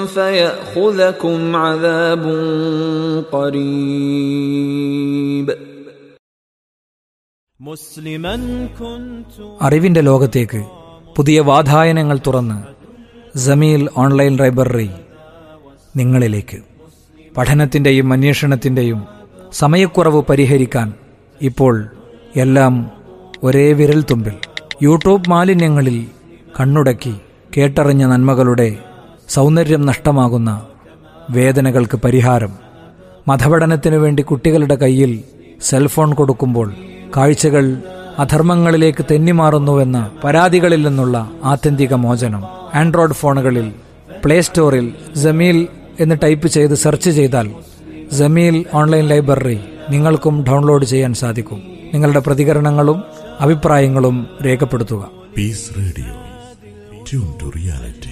فيأخذكم عذاب قريب مسلما كنت അറിവിന്റെ ലോകത്തേക്ക് പുതിയ വാതായനങ്ങൾ തുറന്ന് ജമീൽ ഓൺലൈൻ ലൈബ്രറി നിങ്ങളിലേക്ക് പഠനത്തിൻ്റെയും അന്വേഷണത്തിൻ്റെയും സമയക്കുറവ് പരിഹരിക്കാൻ ഇപ്പോൾ എല്ലാം ഒരേ വിരൽത്തുമ്പിൽ യൂട്യൂബ് മാലിന്യങ്ങളിൽ കണ്ണുടക്കി കേട്ടറിഞ്ഞ നന്മകളുടെ സൗന്ദര്യം നഷ്ടമാകുന്ന വേദനകൾക്ക് പരിഹാരം മതപഠനത്തിനു വേണ്ടി കുട്ടികളുടെ കയ്യിൽ സെൽഫോൺ കൊടുക്കുമ്പോൾ കാഴ്ചകൾ അധർമ്മങ്ങളിലേക്ക് തെന്നിമാറുന്നുവെന്ന പരാതികളിൽ നിന്നുള്ള ആത്യന്തിക മോചനം ആൻഡ്രോയിഡ് ഫോണുകളിൽ പ്ലേ സ്റ്റോറിൽ ജമീൽ എന്ന് ടൈപ്പ് ചെയ്ത് സെർച്ച് ചെയ്താൽ ജമീൽ ഓൺലൈൻ ലൈബ്രറി നിങ്ങൾക്കും ഡൗൺലോഡ് ചെയ്യാൻ സാധിക്കും നിങ്ങളുടെ പ്രതികരണങ്ങളും അഭിപ്രായങ്ങളും രേഖപ്പെടുത്തുക Peace Radio. Tune to reality.